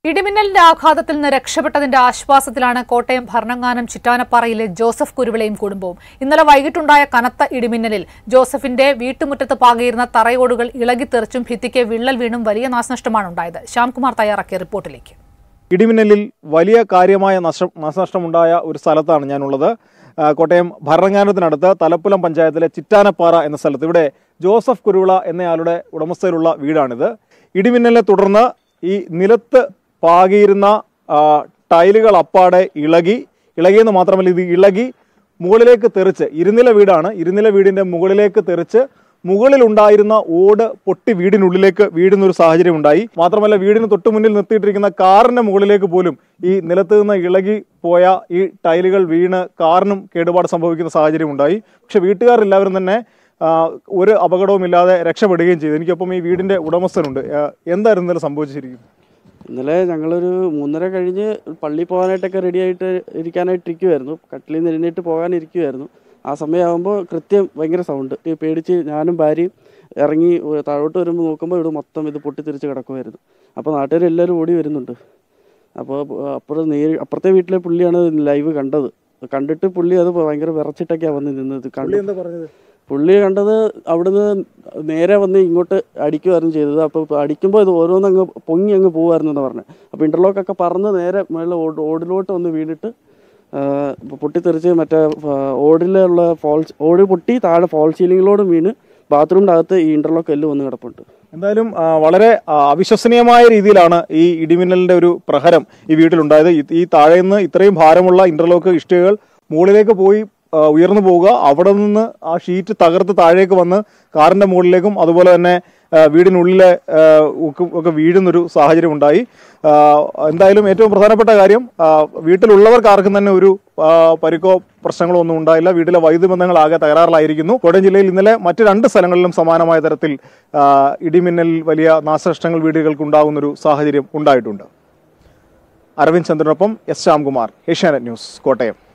ഇടിമിന്നലിന്റെ ആഘാതത്തിൽ നിന്ന് രക്ഷപ്പെട്ടതിന്റെ ആശ്വാസത്തിലാണ് കോട്ടയം ഭരണങ്ങാനം ചിറ്റാനപ്പാറയിലെ ജോസഫ് കുരുവിളയും കുടുംബവും ഇന്നലെ വൈകിട്ടുണ്ടായ കനത്ത ഇടിമിന്നലിൽ ജോസഫിന്റെ വീട്ടുമുറ്റത്ത് പാകിയിരുന്ന തറയോടുകൾ ഇളകിത്തെറിച്ചും ഭിത്തിക്ക് വിള്ളൽ വീണും വലിയ നാശനഷ്ടമാണ് ഉണ്ടായത് ശ്യാംകുമാർ തയ്യാറാക്കിയ റിപ്പോർട്ടിലേക്ക് ഇടിമിന്നലിൽ വലിയ കാര്യമായ നഷ്ടം നാശനഷ്ടമുണ്ടായ ഒരു സ്ഥലത്താണ് ഞാനുള്ളത് ആ, കോട്ടയം ഭരണങ്ങാനത്തിനടുത്ത് തലപ്പുലം പഞ്ചായത്തിലെ ചിറ്റാനപ്പാറ എന്ന സ്ഥലത്ത് ഇവിടെ ജോസഫ് കുരുവിള എന്നയാളുടെ ഉടമസ്ഥയിലുള്ള വീടാണിത് ഇടിമിന്നലിനെ തുടർന്ന് ഈ നിലത്ത് പാകിയിരുന്ന ആ, ടൈലുകൾ അപ്പാടെ ഇളകി ഇളകിയെന്ന് മാത്രമല്ല ഇത് ഇളകി മുകളിലേക്ക് തെറിച്ച് ഇരുനില വീടാണ് ഇരുനില വീടിന്റെ മുകളിലേക്ക് തെറിച്ച് മുകളിലുണ്ടായിരുന്ന ഓട് പൊട്ടി വീടിനുള്ളിലേക്ക് വീഴുന്ന ഒരു സാഹചര്യം ഉണ്ടായി മാത്രമല്ല വീടിന് തൊട്ടു മുന്നിൽ നിർത്തിയിട്ടിരിക്കുന്ന കാറിന്റെ മുകളിലേക്ക് പോലും ഈ നിലത്ത് നിന്ന് ഇളകി പോയ ഈ ടൈലുകൾ വീണ് കാറിനും കേടുപാട് സംഭവിക്കുന്ന സാഹചര്യം ഉണ്ടായി പക്ഷെ വീട്ടുകാർ എല്ലാവരും തന്നെ ആ, ഒരു അപകടവുമില്ലാതെ രക്ഷപ്പെടുകയും ചെയ്തു എനിക്കൊപ്പം ഈ വീടിന്റെ ഉടമസ്ഥനുണ്ട് ആ, എന്തായിരുന്നു ഇന്നലെ സംഭവിച്ചിരിക്കും ഇന്നലെ ഞങ്ങളൊരു മൂന്നര കഴിഞ്ഞ് പള്ളി പോകാനായിട്ടൊക്കെ റെഡി ആയിട്ട് ഇരിക്കാനായിട്ടിരിക്കുമായിരുന്നു കട്ടിലിൽ നിന്ന് എഴുന്നേറ്റ് പോകാനിരിക്കുമായിരുന്നു ആ സമയമാകുമ്പോൾ കൃത്യം ഭയങ്കര സൗണ്ട് ഈ പേടിച്ച് ഞാനും ഭാര്യയും ഇറങ്ങി ഏഹ് താഴോട്ട് വരുമ്പോൾ നോക്കുമ്പോൾ ഇവിടെ മൊത്തം ഇത് പൊട്ടിത്തെറിച്ച് കിടക്കുമായിരുന്നു അപ്പോൾ നാട്ടുകാരെല്ലാവരും ഓടി വരുന്നുണ്ട് അപ്പോൾ അപ്പുറം നേരി അപ്പുറത്തെ വീട്ടിലെ പുള്ളിയാണ് ലൈവ് കണ്ടത് കണ്ടിട്ട് പുള്ളി അത് ഭയങ്കര വിറച്ചിട്ടൊക്കെയാണ് വന്ന് നിന്നത് കണ്ടു എന്താ പറഞ്ഞത് പുള്ളി കണ്ടത് അവിടുന്ന് നേരെ വന്ന് ഇങ്ങോട്ട് അടിക്കുമായിരുന്നു ചെയ്തത് അപ്പോൾ അടിക്കുമ്പോൾ ഇത് ഓരോന്ന് അങ്ങ് പൊങ്ങി അങ്ങ് പോകുമായിരുന്നു എന്ന് പറഞ്ഞു അപ്പോൾ ഇൻ്റർലോക്കൊക്കെ പറന്ന് നേരെ മേളിൽ ഓട് ഓടിലോട്ട് വന്ന് വീണിട്ട് ആ, പൊട്ടിത്തെറിച്ച് മറ്റേ ആ, ഓടിലുള്ള ഫോൾ ഓട് പൊട്ടി താഴെ ഫോൾ സീലിങ്ങിലോടും വീണ് ബാത്റൂമിൻ്റെ അകത്ത് ഈ ഇൻ്റർലോക്ക് എല്ലാം വന്ന് കിടപ്പുണ്ട് എന്തായാലും ആ, വളരെ ആ, അവിശ്വസനീയമായ രീതിയിലാണ് ഈ ഇടിമിന്നലിന്റെ ഒരു പ്രഹരം ഈ വീട്ടിലുണ്ടായത് ഈ- ഈ താഴെ നിന്ന് ഇത്രയും ഭാരമുള്ള ഇന്റർലോക്ക് ഇഷ്ടികകൾ മുകളിലേക്ക് പോയി ആ, ഉയർന്നു പോവുക അവിടെ നിന്ന് ആ ഷീറ്റ് തകർത്ത് താഴേക്ക് വന്ന് കാറിന്റെ മുകളിലേക്കും അതുപോലെ തന്നെ ആ, വീടിനുള്ളിലെ ആ, ഒക്കെ ഒക്കെ വീഴുന്നൊരു സാഹചര്യം ഉണ്ടായി ആ, എന്തായാലും ഏറ്റവും പ്രധാനപ്പെട്ട കാര്യം ആ, വീട്ടിലുള്ളവർക്ക് ആർക്കും തന്നെ ഒരു ആ, പരിക്കോ പ്രശ്നങ്ങളോ ഒന്നും ഉണ്ടായില്ല വീട്ടിലെ വൈദ്യുതി ബന്ധങ്ങൾ ആകെ തകരാറിലായിരിക്കുന്നു കോട്ടയം ജില്ലയിൽ ഇന്നലെ മറ്റ് രണ്ട് സ്ഥലങ്ങളിലും സമാനമായ തരത്തിൽ ആ, ഇടിമിന്നലിൽ വലിയ നാശനഷ്ടങ്ങൾ വീടുകൾക്ക് ഉണ്ടാകുന്നൊരു സാഹചര്യം ഉണ്ടായിട്ടുണ്ട് അരവിന്ദ് ചന്ദ്രനൊപ്പം എസ് ശ്യാംകുമാർ ഏഷ്യാനെറ്റ് ന്യൂസ് കോട്ടയം